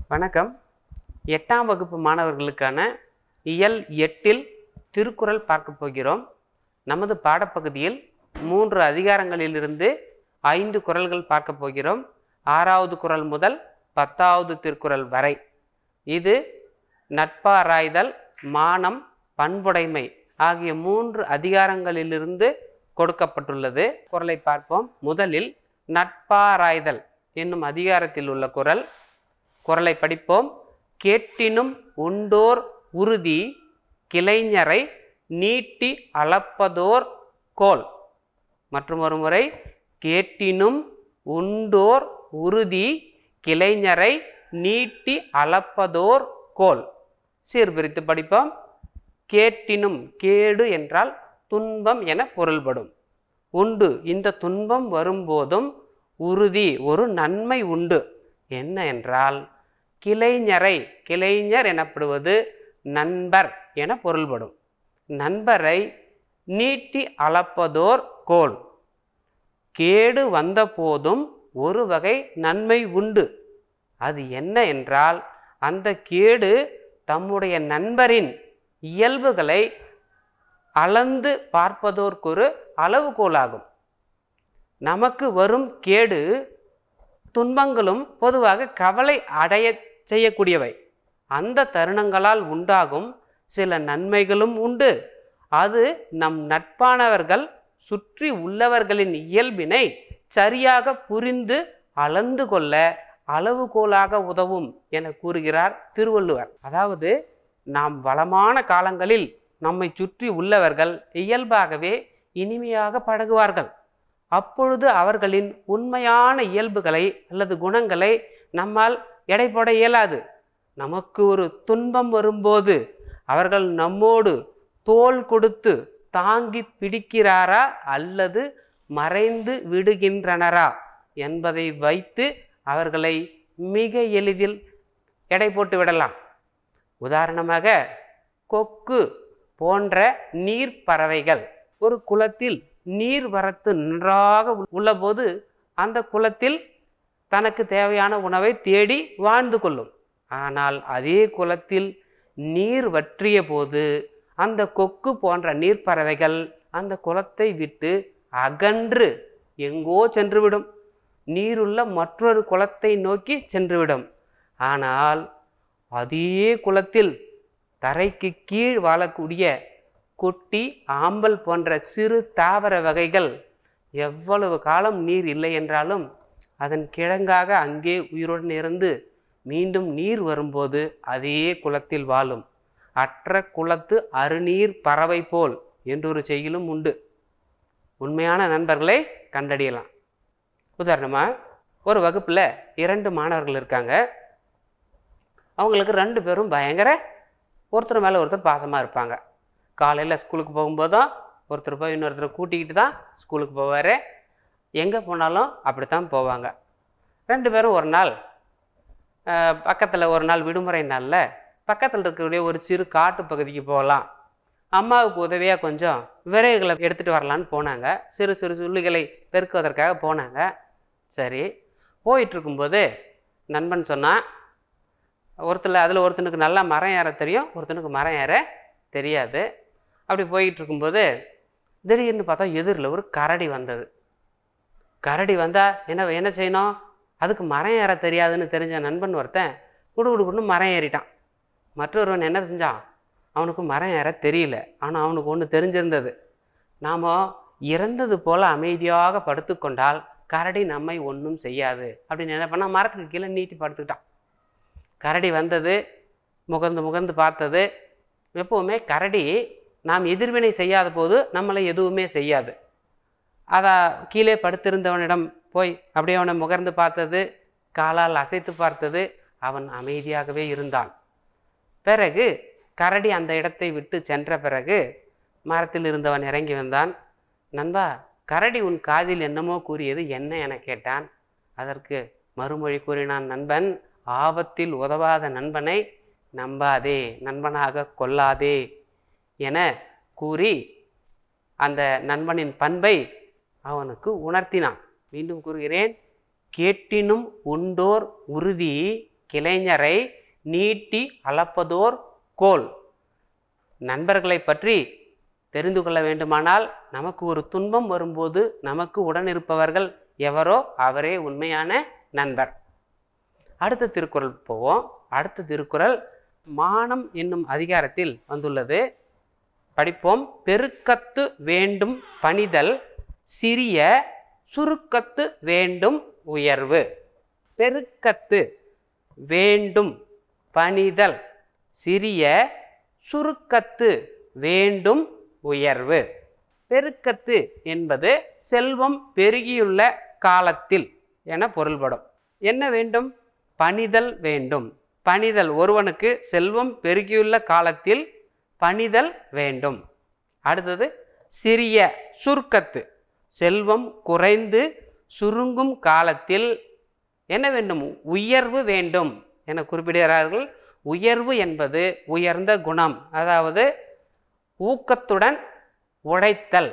வணக்கம் எட்டாம் வகுப்பு மாணவர்களுக்கான இயல் எட்டில் திருக்குறள் பார்க்க போகிறோம் நமது பாடப்பகுதியில் மூன்று அதிகாரங்களிலிருந்து ஐந்து குறள்கள் பார்க்க போகிறோம் ஆறாவது குறள் முதல் பத்தாவது திருக்குறள் வரை இது நட்பாராய்தல் மானம் பண்புடைமை ஆகிய மூன்று அதிகாரங்களிலிருந்து கொடுக்கப்பட்டுள்ளது குறளை பார்ப்போம் முதலில் நட்பாராய்தல் என்னும் அதிகாரத்தில் உள்ள குறள் குறளை படிப்போம் கேட்டினும் உண்டோர் உறுதி கிளைஞரை நீட்டி அளப்பதோர் கோல் மற்றும் ஒரு முறை கேட்டினும் உண்டோர் உறுதி கிளைஞரை நீட்டி அளப்பதோர் கோல் சீர்பிரித்து படிப்போம் கேட்டினும் கேடு என்றால் துன்பம் என பொருள்படும் உண்டு இந்த துன்பம் வரும்போதும் உறுதி ஒரு நன்மை உண்டு என்ன என்றால் கிளைஞரை கிளைஞர் எனப்படுவது நண்பர் என பொருள்படும் நண்பரை நீட்டி அளப்பதோர் கோல் கேடு வந்த போதும் ஒரு வகை நன்மை உண்டு அது என்ன என்றால் அந்த கேடு தம்முடைய நண்பரின் இயல்புகளை அளந்து பார்ப்பதற்கொரு அளவுகோலாகும் நமக்கு வரும் கேடு துன்பங்களும் பொதுவாக கவலை அடைய செய்யக்கூடியவை அந்த தருணங்களால் உண்டாகும் சில நன்மைகளும் உண்டு அது நம் நட்பானவர்கள் சுற்றி உள்ளவர்களின் இயல்பினை சரியாக புரிந்து அளந்து கொள்ள அளவுகோலாக உதவும் என கூறுகிறார் திருவள்ளுவர் அதாவது நாம் வளமான காலங்களில் நம்மை சுற்றி உள்ளவர்கள் இயல்பாகவே இனிமையாக பழகுவார்கள் அப்பொழுது அவர்களின் உண்மையான இயல்புகளை அல்லது குணங்களை நம்மால் எடை போட இயலாது நமக்கு ஒரு துன்பம் வரும்போது அவர்கள் நம்மோடு தோள் கொடுத்து தாங்கி பிடிக்கிறாரா அல்லது மறைந்து விடுகின்றனரா என்பதை வைத்து அவர்களை மிக எளிதில் எடை போட்டு விடலாம் உதாரணமாக கொக்கு போன்ற நீர் பறவைகள் ஒரு குளத்தில் நீர் வரத்து நன்றாக உள்ளபோது அந்த குளத்தில் தனக்கு தேவையான உணவை தேடி வாழ்ந்து கொள்ளும் ஆனால் அதே குளத்தில் நீர் வற்றிய போது அந்த கொக்கு போன்ற நீர்ப்பறவைகள் அந்த குளத்தை விட்டு அகன்று எங்கோ சென்றுவிடும் நீருள்ள மற்றொரு குளத்தை நோக்கி சென்றுவிடும் ஆனால் அதே குளத்தில் தரைக்கு கீழ் வாழக்கூடிய குட்டி ஆம்பல் போன்ற சிறு தாவர வகைகள் எவ்வளவு காலம் நீர் இல்லை என்றாலும் அதன் கிழங்காக அங்கே உயிருடன் இருந்து மீண்டும் நீர் வரும்போது அதே குளத்தில் வாழும் அற்ற குளத்து அருநீர் பறவை போல் என்றொரு செய்யுளும் உண்டு உண்மையான நண்பர்களை கண்டறியலாம் உதாரணமாக ஒரு வகுப்பில் இரண்டு மாணவர்கள் இருக்காங்க அவங்களுக்கு ரெண்டு பேரும் பயங்கர ஒருத்தர் மேலே ஒருத்தர் பாசமாக இருப்பாங்க காலையில் ஸ்கூலுக்கு போகும்போதும் ஒருத்தர் போய் இன்னொருத்தரை கூட்டிக்கிட்டு தான் ஸ்கூலுக்கு போவார் எங்கே போனாலும் அப்படித்தான் போவாங்க ரெண்டு பேரும் ஒரு நாள் பக்கத்தில் ஒரு நாள் விடுமுறை நாளில் பக்கத்தில் இருக்கக்கூடிய ஒரு சிறு காட்டு பகுதிக்கு போகலாம் அம்மாவுக்கு உதவியாக கொஞ்சம் விறகுகளை எடுத்துகிட்டு வரலான்னு போனாங்க சிறு சிறு சுள்ளிகளை பெருக்குவதற்காக போனாங்க சரி போயிட்டுருக்கும்போது நண்பன் சொன்னான் ஒருத்தர் அதில் ஒருத்தனுக்கு நல்லா மரம் ஏற தெரியும் ஒருத்தனுக்கு மரம் ஏற தெரியாது அப்படி போய்கிட்டு இருக்கும்போது திடீர்னு பார்த்தா எதிரில் ஒரு கரடி வந்தது கரடி வந்தால் என்ன என்ன செய்யணும் அதுக்கு மரம் ஏற தெரியாதுன்னு தெரிஞ்ச நண்பன் ஒருத்தன் குடு குடு குடுன்னு மரம் ஏறிட்டான் மற்றொருவன் என்ன செஞ்சான் அவனுக்கு மரம் ஏற தெரியல ஆனால் அவனுக்கு ஒன்று தெரிஞ்சிருந்தது நாம் இறந்தது போல் அமைதியாக படுத்துக்கொண்டால் கரடி நம்மை ஒன்றும் செய்யாது அப்படின்னு என்ன பண்ணால் மரத்துக்கு கீழே நீட்டி படுத்துக்கிட்டான் கரடி வந்தது முகந்து முகந்து பார்த்தது எப்போவுமே கரடி நாம் எதிர்வினை செய்யாத போது நம்மளை எதுவுமே செய்யாது அதை கீழே படுத்திருந்தவனிடம் போய் அப்படியே அவனை முகர்ந்து பார்த்தது காலால் அசைத்து பார்த்தது அவன் அமைதியாகவே இருந்தான் பிறகு கரடி அந்த இடத்தை விட்டு சென்ற பிறகு மரத்தில் இருந்தவன் இறங்கி வந்தான் நண்பா கரடி உன் காதில் என்னமோ கூறியது என்ன என கேட்டான் அதற்கு மறுமொழி கூறினான் நண்பன் ஆபத்தில் உதவாத நண்பனை நம்பாதே நண்பனாக கொள்ளாதே என கூறி அந்த நண்பனின் பண்பை அவனுக்கு உணர்த்தினான் மீண்டும் கூறுகிறேன் கேட்டினும் உண்டோர் உறுதி கிளைஞரை நீட்டி அளப்பதோர் கோல் நண்பர்களை பற்றி தெரிந்து கொள்ள வேண்டுமானால் நமக்கு ஒரு துன்பம் வரும்போது நமக்கு உடன் இருப்பவர்கள் எவரோ அவரே உண்மையான நண்பர் அடுத்த திருக்குறள் போவோம் அடுத்த திருக்குறள் மானம் என்னும் அதிகாரத்தில் வந்துள்ளது படிப்போம் பெருக்கத்து வேண்டும் பணிதல் சிறிய சுருக்கத்து வேண்டும் உயர்வு பெருக்கத்து வேண்டும் பணிதல் சிறிய சுருக்கத்து வேண்டும் உயர்வு பெருக்கத்து என்பது செல்வம் பெருகியுள்ள காலத்தில் என பொருள்படும் என்ன வேண்டும் பணிதல் வேண்டும் பணிதல் ஒருவனுக்கு செல்வம் பெருகியுள்ள காலத்தில் பணிதல் வேண்டும் அடுத்தது சிறிய சுருக்கத்து செல்வம் குறைந்து சுருங்கும் காலத்தில் என்ன வேண்டும் உயர்வு வேண்டும் என குறிப்பிடுகிறார்கள் உயர்வு என்பது உயர்ந்த குணம் அதாவது ஊக்கத்துடன் உழைத்தல்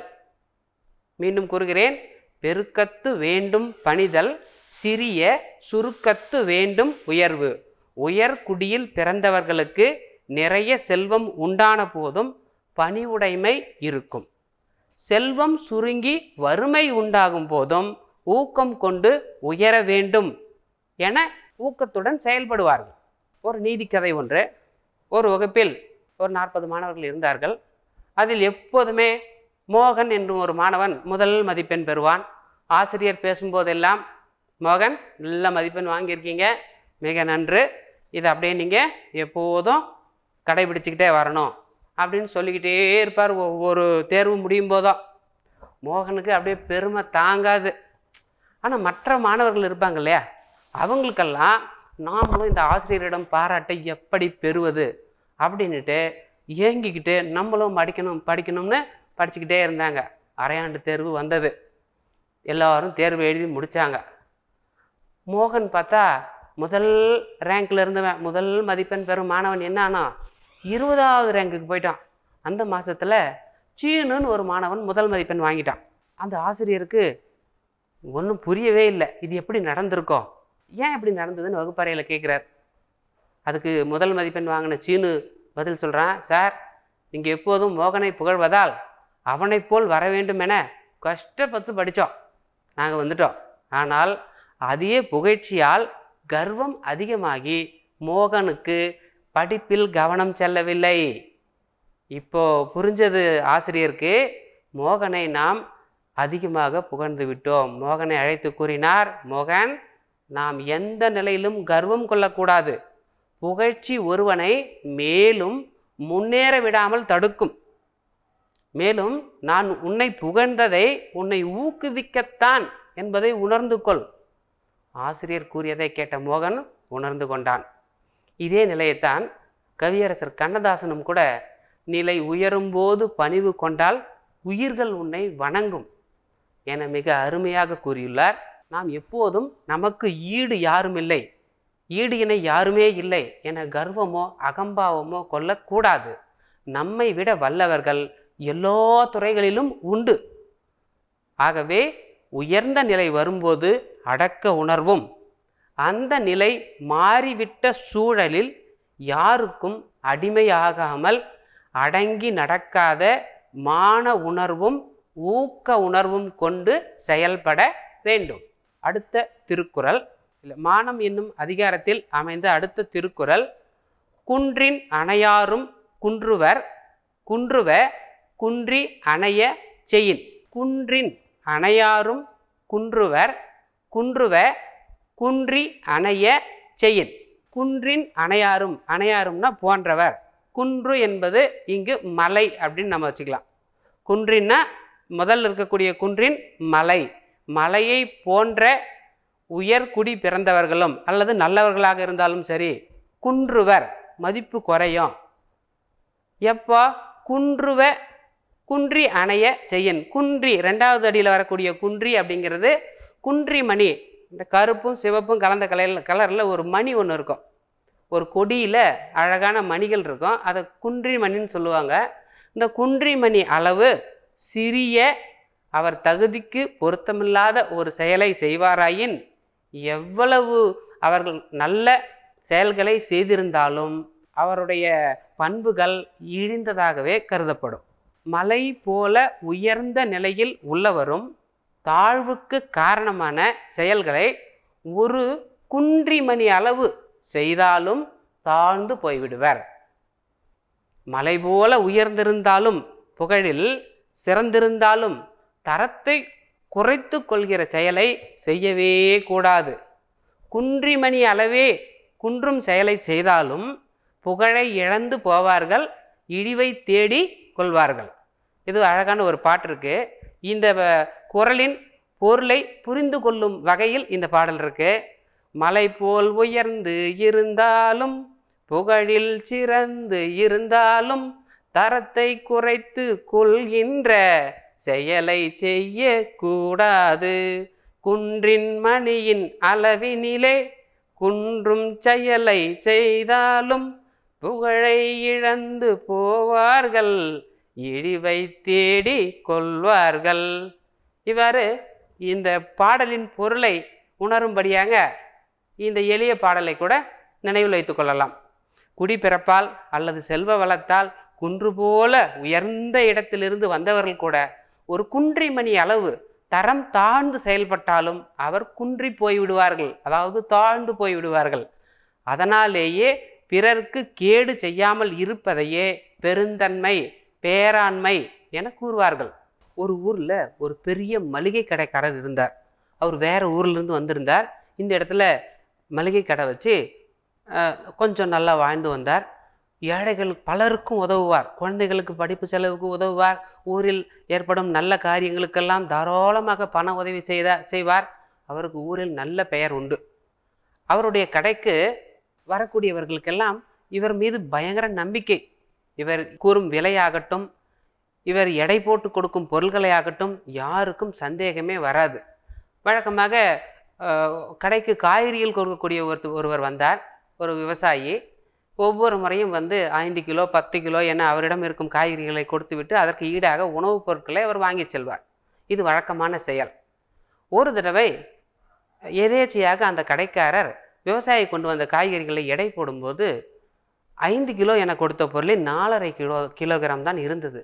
மீண்டும் கூறுகிறேன் பெருக்கத்து வேண்டும் பணிதல் சிறிய சுருக்கத்து வேண்டும் உயர்வு உயர்குடியில் பிறந்தவர்களுக்கு நிறைய செல்வம் உண்டான போதும் பணிவுடைமை இருக்கும் செல்வம் சுருங்கி வறுமை உண்டாகும் போதும் ஊக்கம் கொண்டு உயர வேண்டும் என ஊக்கத்துடன் செயல்படுவார்கள் ஒரு நீதிக்கதை ஒன்று ஒரு வகுப்பில் ஒரு நாற்பது மாணவர்கள் இருந்தார்கள் அதில் எப்போதுமே மோகன் என்னும் ஒரு மாணவன் முதல் மதிப்பெண் பெறுவான் ஆசிரியர் பேசும்போதெல்லாம் மோகன் நல்ல மதிப்பெண் வாங்கியிருக்கீங்க மிக நன்று இதை அப்படியே நீங்கள் எப்போதும் கடைபிடிச்சிக்கிட்டே வரணும் அப்படின்னு சொல்லிக்கிட்டே இருப்பார் ஒவ்வொரு தேர்வு முடியும் போதும் மோகனுக்கு அப்படியே பெருமை தாங்காது ஆனால் மற்ற மாணவர்கள் இருப்பாங்க இல்லையா அவங்களுக்கெல்லாம் நாமளும் இந்த ஆசிரியரிடம் பாராட்டை எப்படி பெறுவது அப்படின்னுட்டு ஏங்கிக்கிட்டு நம்மளும் படிக்கணும் படிக்கணும்னு படிச்சுக்கிட்டே இருந்தாங்க அரையாண்டு தேர்வு வந்தது எல்லாரும் தேர்வு எழுதி முடித்தாங்க மோகன் பார்த்தா முதல் ரேங்க்ல இருந்தவன் முதல் மதிப்பெண் பெறும் மாணவன் என்ன ஆனா இருபதாவது ரேங்குக்கு போயிட்டான் அந்த மாசத்துல சீனுன்னு ஒரு மாணவன் முதல் மதிப்பெண் வாங்கிட்டான் அந்த ஆசிரியருக்கு ஒன்றும் புரியவே இல்லை இது எப்படி நடந்திருக்கோ ஏன் இப்படி நடந்ததுன்னு வகுப்பறையில் கேட்குறார் அதுக்கு முதல் மதிப்பெண் வாங்கின சீனு பதில் சொல்கிறான் சார் நீங்கள் எப்போதும் மோகனை புகழ்வதால் அவனைப் போல் வர வேண்டும் என கஷ்டப்பட்டு படித்தோம் நாங்கள் வந்துட்டோம் ஆனால் அதே புகழ்ச்சியால் கர்வம் அதிகமாகி மோகனுக்கு படிப்பில் கவனம் செல்லவில்லை இப்போ புரிஞ்சது ஆசிரியருக்கு மோகனை நாம் அதிகமாக புகழ்ந்து விட்டோம் மோகனை அழைத்து கூறினார் மோகன் நாம் எந்த நிலையிலும் கர்வம் கொள்ளக்கூடாது புகழ்ச்சி ஒருவனை மேலும் முன்னேற விடாமல் தடுக்கும் மேலும் நான் உன்னை புகழ்ந்ததை உன்னை ஊக்குவிக்கத்தான் என்பதை உணர்ந்து கொள் ஆசிரியர் கூறியதை கேட்ட மோகன் உணர்ந்து கொண்டான் இதே நிலையைத்தான் கவியரசர் கண்ணதாசனும் கூட நிலை உயரும்போது பணிவு கொண்டால் உயிர்கள் உன்னை வணங்கும் என மிக அருமையாக கூறியுள்ளார் நாம் எப்போதும் நமக்கு ஈடு யாரும் இல்லை ஈடு இணை யாருமே இல்லை என கர்வமோ அகம்பாவமோ கொள்ளக்கூடாது நம்மை விட வல்லவர்கள் எல்லா துறைகளிலும் உண்டு ஆகவே உயர்ந்த நிலை வரும்போது அடக்க உணர்வும் அந்த நிலை மாறிவிட்ட சூழலில் யாருக்கும் அடிமையாகாமல் அடங்கி நடக்காத மான உணர்வும் ஊக்க உணர்வும் கொண்டு செயல்பட வேண்டும் அடுத்த திருக்குறள் இல்ல, மானம் என்னும் அதிகாரத்தில் அமைந்த அடுத்த திருக்குறள் குன்றின் அணையாரும் குன்றுவர் குன்றுவ குன்றி அணைய செயின் குன்றின் அணையாரும் குன்றுவர் குன்றுவ குன்றி அணைய செயின் குன்றின் அணையாரும் அணையாரும்னா போன்றவர் குன்று என்பது இங்கு மலை அப்படின்னு நம்ம வச்சுக்கலாம் குன்றின்னா முதல்ல இருக்கக்கூடிய குன்றின் மலை மலையை போன்ற உயர்குடி பிறந்தவர்களும் அல்லது நல்லவர்களாக இருந்தாலும் சரி குன்றுவர் மதிப்பு குறையும் எப்போ குன்றுவ குன்றி அணைய செய்யன் குன்றி ரெண்டாவது அடியில் வரக்கூடிய குன்றி அப்படிங்கிறது குன்றி மணி இந்த கருப்பும் சிவப்பும் கலந்த கலரில் கலரில் ஒரு மணி ஒன்று இருக்கும் ஒரு கொடியில் அழகான மணிகள் இருக்கும் அதை குன்றி மணின்னு சொல்லுவாங்க இந்த குன்றி மணி அளவு சிறிய அவர் தகுதிக்கு பொருத்தமில்லாத ஒரு செயலை செய்வாராயின் எவ்வளவு அவர்கள் நல்ல செயல்களை செய்திருந்தாலும் அவருடைய பண்புகள் இழிந்ததாகவே கருதப்படும் மலை போல உயர்ந்த நிலையில் உள்ளவரும் தாழ்வுக்கு காரணமான செயல்களை ஒரு குன்றிமணி அளவு செய்தாலும் தாழ்ந்து போய்விடுவர் மலை போல உயர்ந்திருந்தாலும் புகழில் சிறந்திருந்தாலும் தரத்தை குறைத்து கொள்கிற செயலை செய்யவே கூடாது குன்றிமணி அளவே குன்றும் செயலை செய்தாலும் புகழை இழந்து போவார்கள் இழிவை தேடி கொள்வார்கள் இது அழகான ஒரு பாட்டு இருக்கு இந்த வ- குறளின் பொருளை புரிந்து கொள்ளும் வகையில் இந்த பாடல் இருக்கு மலை போல் உயர்ந்து இருந்தாலும் புகழில் சிறந்து இருந்தாலும் தரத்தை குறைத்து கொள்கின்ற செயலை செய்ய கூடாது குன்றின் மணியின் அளவினிலே குன்றும் செயலை செய்தாலும் புகழை இழந்து போவார்கள் இழிவை தேடி கொள்வார்கள் இவ்வாறு இந்த பாடலின் பொருளை உணரும்படியாக இந்த எளிய பாடலை கூட நினைவில் வைத்துக் கொள்ளலாம் குடிப்பிறப்பால் அல்லது செல்வ வளத்தால் குன்று போல உயர்ந்த இடத்திலிருந்து வந்தவர்கள் கூட ஒரு குன்றிமணி அளவு தரம் தாழ்ந்து செயல்பட்டாலும் அவர் குன்றி போய்விடுவார்கள் அதாவது தாழ்ந்து போய்விடுவார்கள் அதனாலேயே பிறர்க்கு கேடு செய்யாமல் இருப்பதையே பெருந்தன்மை பேராண்மை என கூறுவார்கள் ஒரு ஊர்ல ஒரு பெரிய மளிகை கடைக்காரர் இருந்தார் அவர் வேற ஊர்ல இருந்து வந்திருந்தார் இந்த இடத்துல மளிகை கடை வச்சு அஹ், கொஞ்சம் நல்லா வாழ்ந்து வந்தார் ஏழைகள் பலருக்கும் உதவுவார் குழந்தைகளுக்கு படிப்பு செலவுக்கு உதவுவார் ஊரில் ஏற்படும் நல்ல காரியங்களுக்கெல்லாம் தாராளமாக பண உதவி செய்த செய்வார் அவருக்கு ஊரில் நல்ல பெயர் உண்டு அவருடைய கடைக்கு வரக்கூடியவர்களுக்கெல்லாம் இவர் மீது பயங்கர நம்பிக்கை இவர் கூறும் விலையாகட்டும் இவர் எடை போட்டு கொடுக்கும் பொருள்களை ஆகட்டும் யாருக்கும் சந்தேகமே வராது வழக்கமாக அஹ், கடைக்கு காய்கறிகள் கொடுக்கக்கூடிய ஒரு ஒருவர் வந்தார் ஒரு விவசாயி ஒவ்வொரு முறையும் வந்து ஐந்து கிலோ பத்து கிலோ என அவரிடம் இருக்கும் காய்கறிகளை கொடுத்துவிட்டு அதற்கு ஈடாக உணவுப் பொருட்களை அவர் வாங்கி செல்வார் இது வழக்கமான செயல் ஒரு தடவை எதேச்சையாக அந்த கடைக்காரர் விவசாயி கொண்டு வந்த காய்கறிகளை எடை போடும்போது ஐந்து கிலோ என கொடுத்த பொருளில் நாலரை கிலோ கிலோகிராம் தான் இருந்தது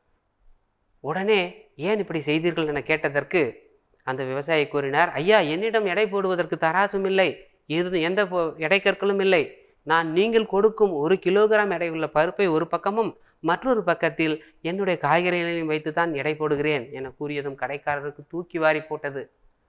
உடனே ஏன் இப்படி செய்தீர்கள் என கேட்டதற்கு அந்த விவசாயி கூறினார் ஐயா என்னிடம் எடை போடுவதற்கு தராசும் இல்லை இது எந்த பொ- எடைக்கற்களும் இல்லை நான் நீங்கள் கொடுக்கும் ஒரு கிலோகிராம் எடையுள்ள பருப்பை ஒரு பக்கமும் மற்றொரு பக்கத்தில் என்னுடைய காய்கறிகளையும் வைத்து தான் எடை போடுகிறேன் என கூறியதும் கடைக்காரருக்கு தூக்கி வாரி போட்டது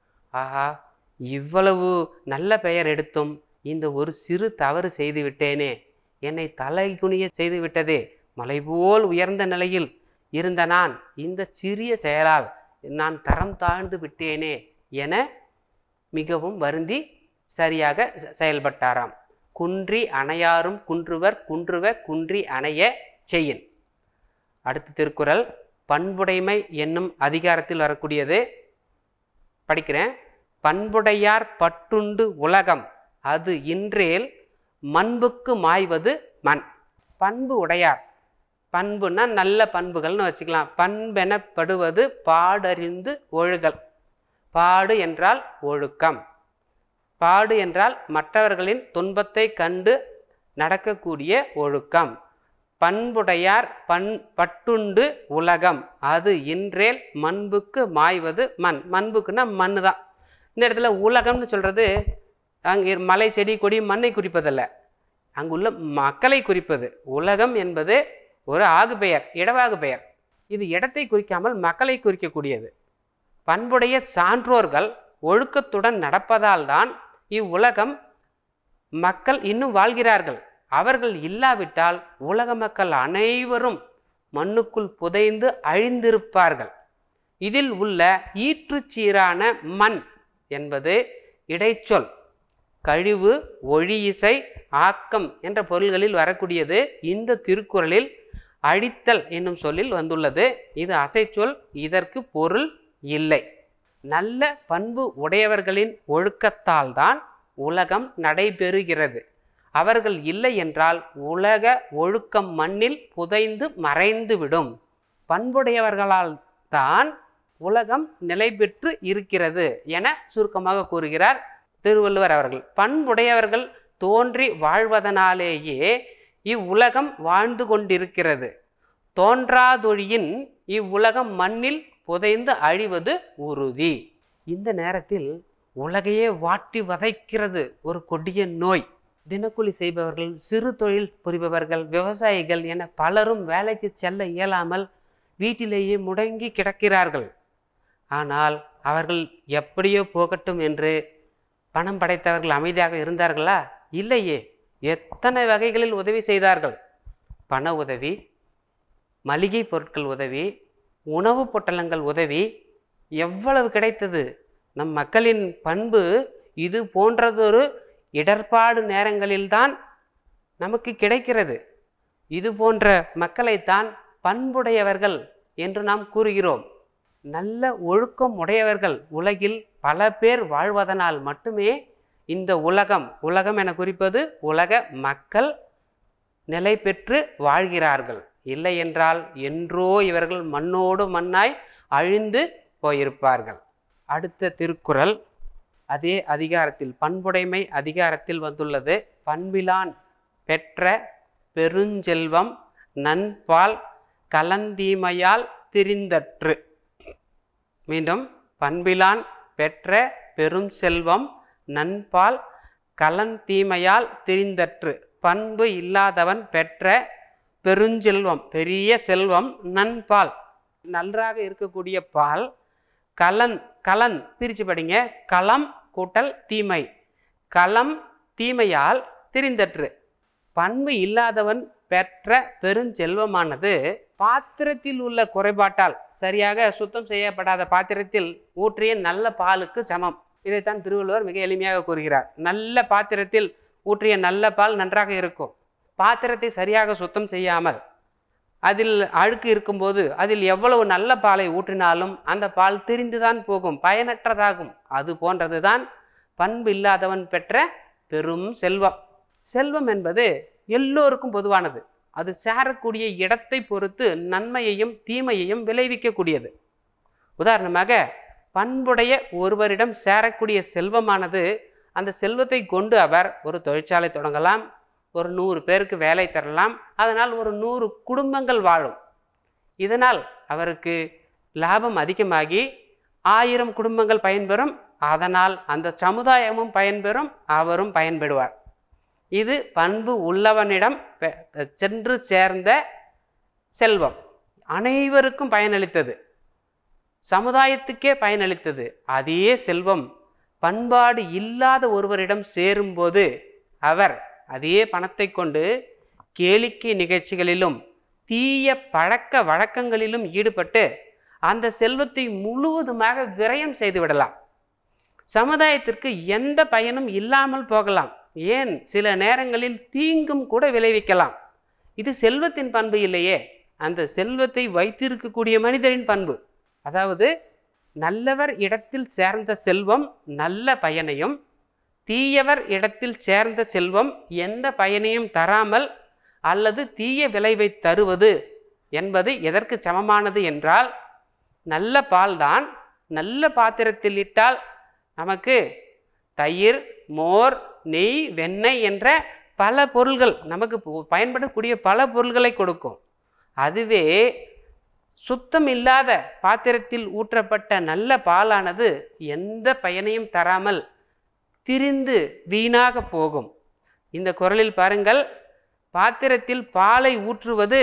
ஆஹா இவ்வளவு நல்ல பெயர் எடுத்தும் இந்த ஒரு சிறு தவறு செய்து விட்டேனே என்னை தலை குனிய செய்து விட்டதே மலை போல் உயர்ந்த நிலையில் இருந்த நான் இந்த சிறிய செயலால் நான் தரம் தாழ்ந்து விட்டேனே என மிகவும் வருந்தி சரியாக செ- செயல்பட்டாராம் குன்றி அணையாரும் குன்றுவர் குன்றுவ குன்றி அணைய செய்யின் அடுத்த திருக்குறள் பண்புடைமை என்னும் அதிகாரத்தில் வரக்கூடியது படிக்கிறேன் பண்புடையார் பட்டுண்டு உலகம் அது இன்றேல் மண்புக்கு மாய்வது மண் பண்பு உடையார் பண்புன்னா நல்ல பண்புகள்னு வச்சுக்கலாம் பண்பெனப்படுவது பாடறிந்து ஒழுகல் பாடு என்றால் ஒழுக்கம் பாடு என்றால் மற்றவர்களின் துன்பத்தை கண்டு நடக்கக்கூடிய ஒழுக்கம் பண்புடையார் பண் பட்டுண்டு உலகம் அது இன்றேல் மண்புக்கு மாய்வது மண் மண்புக்குன்னா மண்ணு தான் இந்த இடத்துல உலகம்னு சொல்றது அங்கே மலை செடி கொடி மண்ணை குறிப்பதல்ல அங்குள்ள மக்களை குறிப்பது உலகம் என்பது ஒரு ஆகு பெயர் இடவாகு பெயர் இது இடத்தை குறிக்காமல் மக்களை குறிக்கக்கூடியது பண்புடைய சான்றோர்கள் ஒழுக்கத்துடன் நடப்பதால் தான் இவ்வுலகம் மக்கள் இன்னும் வாழ்கிறார்கள் அவர்கள் இல்லாவிட்டால் உலக மக்கள் அனைவரும் மண்ணுக்குள் புதைந்து அழிந்திருப்பார்கள் இதில் உள்ள ஈற்றுச்சீரான மண் என்பது இடைச்சொல் கழிவு ஒழியிசை ஆக்கம் என்ற பொருள்களில் வரக்கூடியது இந்த திருக்குறளில் அழித்தல் என்னும் சொல்லில் வந்துள்ளது இது அசைச்சொல் இதற்கு பொருள் இல்லை நல்ல பண்பு உடையவர்களின் ஒழுக்கத்தால் தான் உலகம் நடைபெறுகிறது அவர்கள் இல்லை என்றால் உலக ஒழுக்கம் மண்ணில் புதைந்து மறைந்துவிடும் பண்புடையவர்களால் தான் உலகம் நிலை பெற்று இருக்கிறது என சுருக்கமாக கூறுகிறார் திருவள்ளுவர் அவர்கள் பண்புடையவர்கள் தோன்றி வாழ்வதனாலேயே இவ்வுலகம் வாழ்ந்து கொண்டிருக்கிறது தோன்றாதொழியின் இவ்வுலகம் மண்ணில் புதைந்து அழிவது உறுதி இந்த நேரத்தில் உலகையே வாட்டி வதைக்கிறது ஒரு கொடிய நோய் தினக்கூலி செய்பவர்கள் சிறு தொழில் புரிபவர்கள் விவசாயிகள் என பலரும் வேலைக்கு செல்ல இயலாமல் வீட்டிலேயே முடங்கி கிடக்கிறார்கள் ஆனால் அவர்கள் எப்படியோ போகட்டும் என்று பணம் படைத்தவர்கள் அமைதியாக இருந்தார்களா இல்லையே எத்தனை வகைகளில் உதவி செய்தார்கள் பண உதவி மளிகை பொருட்கள் உதவி உணவு பொட்டலங்கள் உதவி எவ்வளவு கிடைத்தது நம் மக்களின் பண்பு இது போன்றதொரு இடர்பாடு நேரங்களில்தான் நமக்கு கிடைக்கிறது இது போன்ற மக்களைத்தான் பண்புடையவர்கள் என்று நாம் கூறுகிறோம் நல்ல ஒழுக்கம் உடையவர்கள் உலகில் பல பேர் வாழ்வதனால் மட்டுமே இந்த உலகம் உலகம் என குறிப்பது உலக மக்கள் நிலை பெற்று வாழ்கிறார்கள் இல்லை என்றால் என்றோ இவர்கள் மண்ணோடு மண்ணாய் அழிந்து போயிருப்பார்கள் அடுத்த திருக்குறள் அதே அதிகாரத்தில் பண்புடைமை அதிகாரத்தில் வந்துள்ளது பண்பிலான் பெற்ற பெருஞ்செல்வம் நன்பால் கலந்தீமையால் திரிந்தற்று மீண்டும் பண்பிலான் பெற்ற பெரும் செல்வம் நன்பால் கலந்தீமையால் திரிந்தற்று பண்பு இல்லாதவன் பெற்ற பெருஞ்செல்வம் பெரிய செல்வம் நன்பால் நன்றாக இருக்கக்கூடிய பால் கலன் கலன் பிரித்து படிங்க களம் கூட்டல் தீமை களம் தீமையால் திரிந்தற்று பண்பு இல்லாதவன் பெற்ற பெருஞ்செல்வமானது பாத்திரத்தில் உள்ள குறைபாட்டால் சரியாக சுத்தம் செய்யப்படாத பாத்திரத்தில் ஊற்றிய நல்ல பாலுக்கு சமம் இதைத்தான் திருவள்ளுவர் மிக எளிமையாக கூறுகிறார் நல்ல பாத்திரத்தில் ஊற்றிய நல்ல பால் நன்றாக இருக்கும் பாத்திரத்தை சரியாக சுத்தம் செய்யாமல் அதில் அழுக்கு இருக்கும்போது அதில் எவ்வளவு நல்ல பாலை ஊற்றினாலும் அந்த பால் திரிந்துதான் போகும் பயனற்றதாகும் அது போன்றதுதான் பண்பு இல்லாதவன் பெற்ற பெரும் செல்வம் செல்வம் என்பது எல்லோருக்கும் பொதுவானது அது சேரக்கூடிய இடத்தை பொறுத்து நன்மையையும் தீமையையும் விளைவிக்கக்கூடியது உதாரணமாக பண்புடைய ஒருவரிடம் சேரக்கூடிய செல்வமானது அந்த செல்வத்தை கொண்டு அவர் ஒரு தொழிற்சாலை தொடங்கலாம் ஒரு நூறு பேருக்கு வேலை தரலாம் அதனால் ஒரு நூறு குடும்பங்கள் வாழும் இதனால் அவருக்கு லாபம் அதிகமாகி ஆயிரம் குடும்பங்கள் பயன்பெறும் அதனால் அந்த சமுதாயமும் பயன்பெறும் அவரும் பயன்பெறுவார் இது பண்பு உள்ளவனிடம் பெ- சென்று சேர்ந்த செல்வம் அனைவருக்கும் பயனளித்தது சமுதாயத்துக்கே பயனளித்தது அதே செல்வம் பண்பாடு இல்லாத ஒருவரிடம் சேரும்போது அவர் அதே பணத்தை கொண்டு கேளிக்கை நிகழ்ச்சிகளிலும் தீய பழக்க வழக்கங்களிலும் ஈடுபட்டு அந்த செல்வத்தை முழுவதுமாக விரயம் செய்து விடலாம் சமுதாயத்திற்கு எந்த பயனும் இல்லாமல் போகலாம் ஏன் சில நேரங்களில் தீங்கும் கூட விளைவிக்கலாம் இது செல்வத்தின் பண்பு இல்லையே அந்த செல்வத்தை வைத்திருக்கக்கூடிய மனிதரின் பண்பு அதாவது நல்லவர் இடத்தில் சேர்ந்த செல்வம் நல்ல பயனையும் தீயவர் இடத்தில் சேர்ந்த செல்வம் எந்த பயனையும் தராமல் அல்லது தீய விளைவை தருவது என்பது எதற்கு சமமானது என்றால் நல்ல பால்தான் நல்ல பாத்திரத்தில் இட்டால் நமக்கு தயிர் மோர் நெய் வெண்ணெய் என்ற பல பொருள்கள் நமக்கு பு- பயன்படக்கூடிய பல பொருள்களை கொடுக்கும் அதுவே சுத்தம் இல்லாத பாத்திரத்தில் ஊற்றப்பட்ட நல்ல பாலானது எந்த பயனையும் தராமல் திரிந்து வீணாக போகும் இந்த குரலில் பாருங்கள் பாத்திரத்தில் பாலை ஊற்றுவது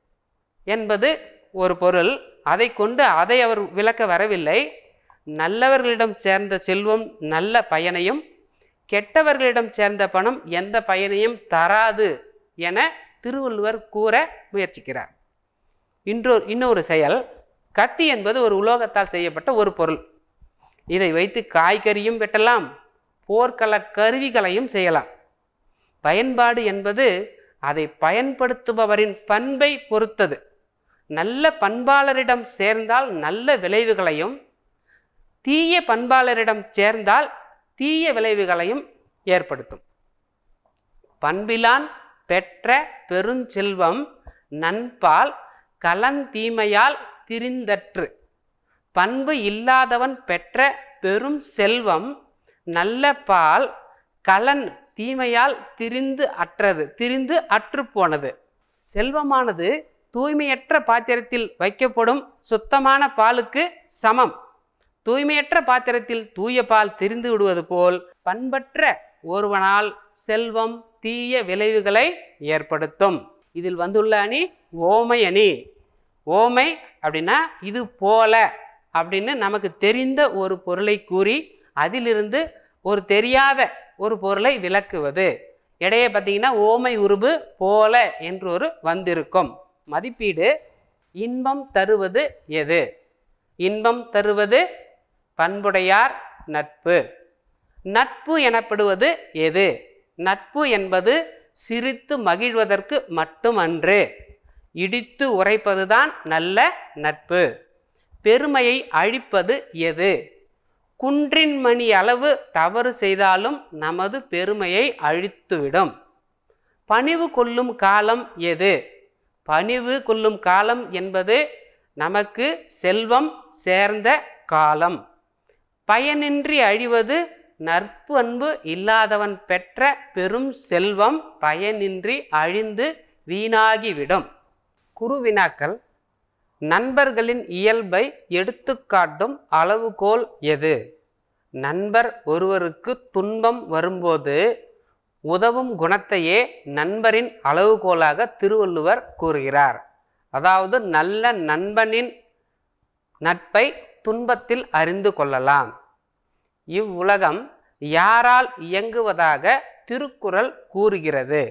என்பது ஒரு பொருள் அதை கொண்டு அதை அவர் விளக்க வரவில்லை நல்லவர்களிடம் சேர்ந்த செல்வம் நல்ல பயனையும் கெட்டவர்களிடம் சேர்ந்த பணம் எந்த பயனையும் தராது என திருவள்ளுவர் கூற முயற்சிக்கிறார் இன்றொரு இன்னொரு செயல் கத்தி என்பது ஒரு உலோகத்தால் செய்யப்பட்ட ஒரு பொருள் இதை வைத்து காய்கறியும் வெட்டலாம் போர்க்கள கருவிகளையும் செய்யலாம் பயன்பாடு என்பது அதை பயன்படுத்துபவரின் பண்பை பொறுத்தது நல்ல பண்பாளரிடம் சேர்ந்தால் நல்ல விளைவுகளையும் தீய பண்பாளரிடம் சேர்ந்தால் தீய விளைவுகளையும் ஏற்படுத்தும் பண்பிலான் பெற்ற பெருஞ்செல்வம் நன்பால் கலந்தீமையால் திரிந்தற்று பண்பு இல்லாதவன் பெற்ற பெரும் செல்வம் நல்ல பால் கலன் தீமையால் திரிந்து அற்றது திரிந்து அற்று போனது செல்வமானது தூய்மையற்ற பாத்திரத்தில் வைக்கப்படும் சுத்தமான பாலுக்கு சமம் தூய்மையற்ற பாத்திரத்தில் தூய பால் திரிந்து விடுவது போல் பண்பற்ற ஒருவனால் செல்வம் தீய விளைவுகளை ஏற்படுத்தும் இதில் வந்துள்ள அணி ஓமை அணி ஓமை அப்படின்னா இது போல அப்படின்னு நமக்கு தெரிந்த ஒரு பொருளை கூறி அதிலிருந்து ஒரு தெரியாத ஒரு பொருளை விளக்குவது இடையே பார்த்தீங்கன்னா ஓமை உருபு போல என்று ஒரு வந்திருக்கும் மதிப்பீடு இன்பம் தருவது எது இன்பம் தருவது பண்புடையார் நட்பு நட்பு எனப்படுவது எது நட்பு என்பது சிரித்து மகிழ்வதற்கு மட்டுமன்று இடித்து உரைப்பதுதான் நல்ல நட்பு பெருமையை அழிப்பது எது குன்றின் மணி அளவு தவறு செய்தாலும் நமது பெருமையை அழித்துவிடும் பணிவு கொள்ளும் காலம் எது பணிவு கொள்ளும் காலம் என்பது நமக்கு செல்வம் சேர்ந்த காலம் பயனின்றி அழிவது நற்பு அன்பு இல்லாதவன் பெற்ற பெரும் செல்வம் பயனின்றி அழிந்து வீணாகிவிடும் குருவினாக்கள் நண்பர்களின் இயல்பை எடுத்துக்காட்டும் அளவுகோல் எது நண்பர் ஒருவருக்கு துன்பம் வரும்போது உதவும் குணத்தையே நண்பரின் அளவுகோலாக திருவள்ளுவர் கூறுகிறார் அதாவது நல்ல நண்பனின் நட்பை துன்பத்தில் அறிந்து கொள்ளலாம் இவ்வுலகம் யாரால் இயங்குவதாக திருக்குறள் கூறுகிறது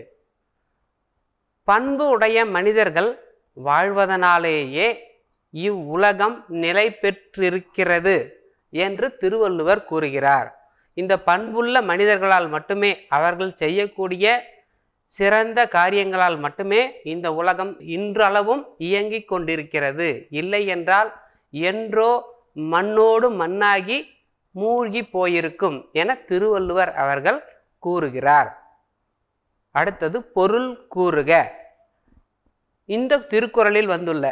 பண்பு உடைய மனிதர்கள் வாழ்வதனாலேயே இவ்வுலகம் நிலை பெற்றிருக்கிறது என்று திருவள்ளுவர் கூறுகிறார் இந்த பண்புள்ள மனிதர்களால் மட்டுமே அவர்கள் செய்யக்கூடிய சிறந்த காரியங்களால் மட்டுமே இந்த உலகம் இன்றளவும் இயங்கிக் கொண்டிருக்கிறது இல்லை என்றால் என்றோ மண்ணோடு மண்ணாகி மூழ்கி போயிருக்கும் என திருவள்ளுவர் அவர்கள் கூறுகிறார் அடுத்தது பொருள் கூறுக இந்த திருக்குறளில் வந்துள்ள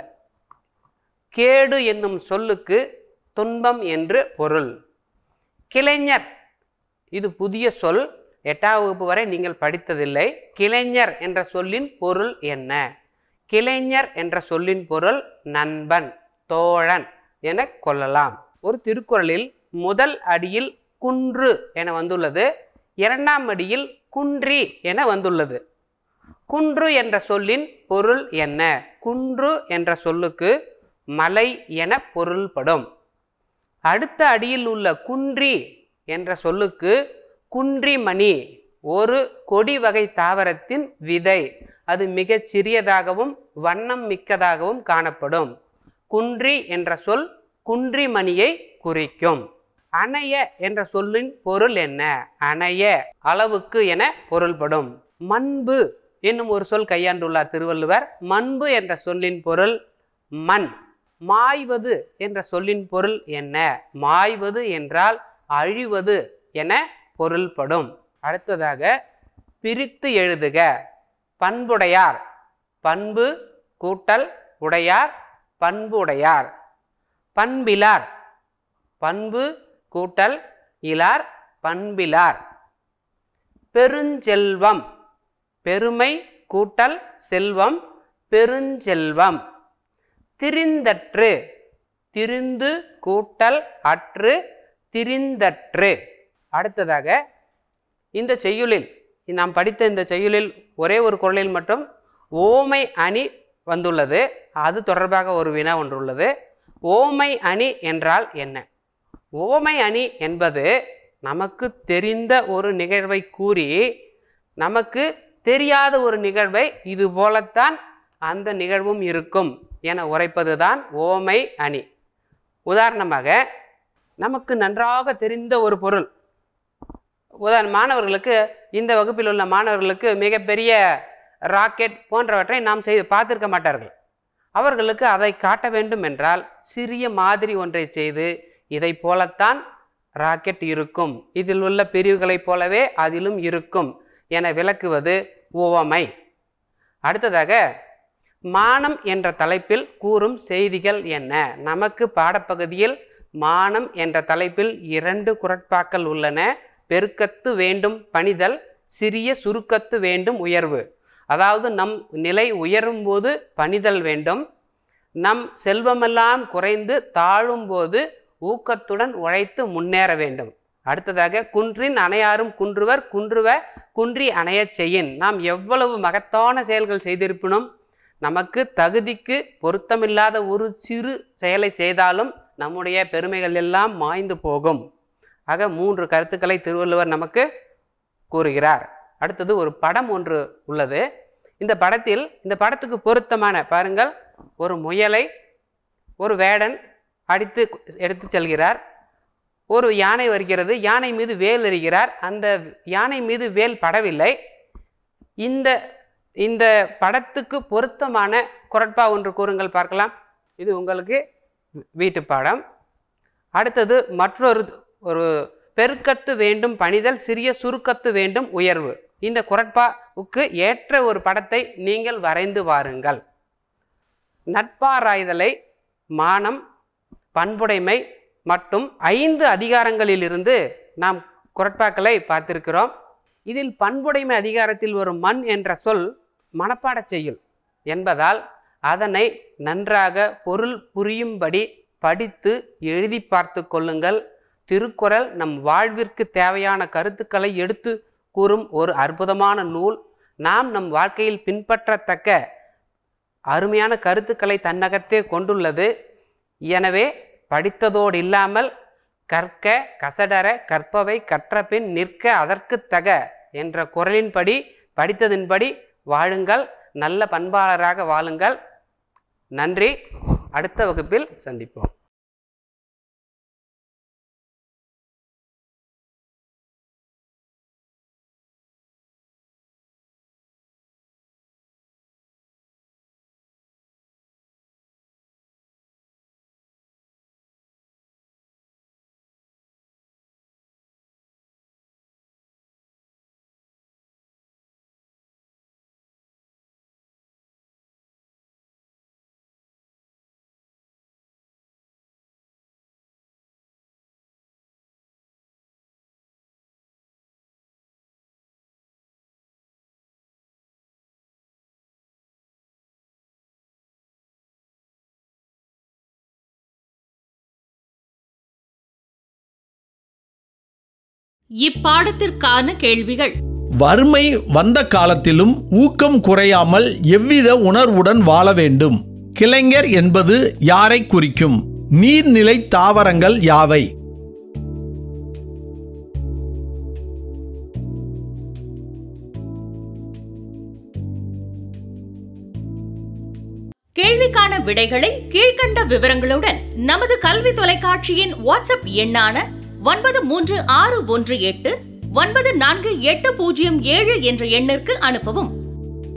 கேடு என்னும் சொல்லுக்கு துன்பம் என்று பொருள் கிளைஞர் இது புதிய சொல் எட்டாம் வகுப்பு வரை நீங்கள் படித்ததில்லை கிளைஞர் என்ற சொல்லின் பொருள் என்ன கிளைஞர் என்ற சொல்லின் பொருள் நண்பன் தோழன் என கொள்ளலாம் ஒரு திருக்குறளில் முதல் அடியில் குன்று என வந்துள்ளது இரண்டாம் அடியில் குன்றி என வந்துள்ளது குன்று என்ற சொல்லின் பொருள் என்ன குன்று என்ற சொல்லுக்கு மலை என பொருள்படும் அடுத்த அடியில் உள்ள குன்றி என்ற சொல்லுக்கு குன்றிமணி ஒரு கொடி வகை தாவரத்தின் விதை அது மிகச் சிறியதாகவும் வண்ணம் மிக்கதாகவும் காணப்படும் குன்றி என்ற சொல் குன்றிமணியை குறிக்கும் அணைய என்ற சொல்லின் பொருள் என்ன அணைய அளவுக்கு என பொருள்படும் மண்பு என்னும் ஒரு சொல் கையாண்டுள்ளார் திருவள்ளுவர் மண்பு என்ற சொல்லின் பொருள் மண் மாய்வது என்ற சொல்லின் பொருள் என்ன மாய்வது என்றால் அழிவது என பொருள்படும் அடுத்ததாக பிரித்து எழுதுக பண்புடையார் பண்பு கூட்டல் உடையார் பண்பு உடையார் பண்பிலார் பண்பு கூட்டல் இலார் பண்பிலார் பெருஞ்செல்வம் பெருமை கூட்டல் செல்வம் பெருஞ்செல்வம் திரிந்தற்று திரிந்து கூட்டல் அற்று திரிந்தற்று அடுத்ததாக இந்த செய்யுளில் நாம் படித்த இந்த செய்யுளில் ஒரே ஒரு குரலில் மட்டும் ஓமை அணி வந்துள்ளது அது தொடர்பாக ஒரு வினா ஒன்றுள்ளது ஓமை அணி என்றால் என்ன ஓமை அணி என்பது நமக்கு தெரிந்த ஒரு நிகழ்வை கூறி நமக்கு தெரியாத ஒரு நிகழ்வை இது போலத்தான் அந்த நிகழ்வும் இருக்கும் என உரைப்பதுதான் ஓமை அணி உதாரணமாக நமக்கு நன்றாக தெரிந்த ஒரு பொருள் உதாரண மாணவர்களுக்கு இந்த வகுப்பில் உள்ள மாணவர்களுக்கு மிகப்பெரிய ராக்கெட் போன்றவற்றை நாம் செய்து பார்த்திருக்க மாட்டார்கள் அவர்களுக்கு அதை காட்ட வேண்டும் என்றால் சிறிய மாதிரி ஒன்றை செய்து இதை போலத்தான் ராக்கெட் இருக்கும் இதில் உள்ள பிரிவுகளைப் போலவே அதிலும் இருக்கும் என விளக்குவது உவமை அடுத்ததாக மானம் என்ற தலைப்பில் கூறும் செய்திகள் என்ன நமக்கு பாடப்பகுதியில் மானம் என்ற தலைப்பில் இரண்டு குரட்பாக்கள் உள்ளன பெருக்கத்து வேண்டும் பணிதல் சிறிய சுருக்கத்து வேண்டும் உயர்வு அதாவது நம் நிலை உயரும் போது பணிதல் வேண்டும் நம் செல்வமெல்லாம் குறைந்து தாழும் போது ஊக்கத்துடன் உழைத்து முன்னேற வேண்டும் அடுத்ததாக குன்றின் அணையாரும் குன்றுவர் குன்றுவ குன்றி அணையச் செய்யின் நாம் எவ்வளவு மகத்தான செயல்கள் செய்திருப்பினும் நமக்கு தகுதிக்கு பொருத்தமில்லாத ஒரு சிறு செயலை செய்தாலும் நம்முடைய பெருமைகள் எல்லாம் மாய்ந்து போகும் ஆக மூன்று கருத்துக்களை திருவள்ளுவர் நமக்கு கூறுகிறார் அடுத்தது ஒரு படம் ஒன்று உள்ளது இந்த படத்தில் இந்த படத்துக்கு பொருத்தமான பாருங்கள் ஒரு முயலை ஒரு வேடன் அடித்து எடுத்து செல்கிறார் ஒரு யானை வருகிறது யானை மீது வேல் எறிகிறார் அந்த யானை மீது வேல் படவில்லை இந்த இந்த படத்துக்கு பொருத்தமான குரட்பா ஒன்று கூறுங்கள் பார்க்கலாம் இது உங்களுக்கு வீட்டு பாடம் அடுத்தது மற்றொரு ஒரு பெருக்கத்து வேண்டும் பணிதல் சிறிய சுருக்கத்து வேண்டும் உயர்வு இந்த குரட்பாவுக்கு ஏற்ற ஒரு படத்தை நீங்கள் வரைந்து வாருங்கள் நட்பாராய்தலை மானம் பண்புடைமை மற்றும் ஐந்து அதிகாரங்களிலிருந்து நாம் குரட்பாக்களை பார்த்திருக்கிறோம் இதில் பண்புடைமை அதிகாரத்தில் வரும் மண் என்ற சொல் மனப்பாடச் செய்யுள் என்பதால் அதனை நன்றாக பொருள் புரியும்படி படித்து எழுதி பார்த்து கொள்ளுங்கள் திருக்குறள் நம் வாழ்விற்கு தேவையான கருத்துக்களை எடுத்து கூறும் ஒரு அற்புதமான நூல் நாம் நம் வாழ்க்கையில் பின்பற்றத்தக்க அருமையான கருத்துக்களை தன்னகத்தே கொண்டுள்ளது எனவே படித்ததோடு இல்லாமல் கற்க கசடர கற்பவை கற்றபின் நிற்க அதற்கு தக என்ற குரலின்படி படித்ததின்படி வாழுங்கள் நல்ல பண்பாளராக வாழுங்கள் நன்றி அடுத்த வகுப்பில் சந்திப்போம் இப்பாடத்திற்கான கேள்விகள் வறுமை வந்த காலத்திலும் ஊக்கம் குறையாமல் எவ்வித உணர்வுடன் வாழ வேண்டும் கிளைஞர் என்பது யாரை குறிக்கும் நீர்நிலை தாவரங்கள் யாவை கேள்விக்கான விடைகளை கீழ்க்கண்ட விவரங்களுடன் நமது கல்வி தொலைக்காட்சியின் வாட்ஸ்அப் எண்ணான ஒன்பது மூன்று ஆறு ஒன்று எட்டு ஒன்பது நான்கு எட்டு பூஜ்ஜியம் ஏழு என்ற எண்ணிற்கு அனுப்பவும்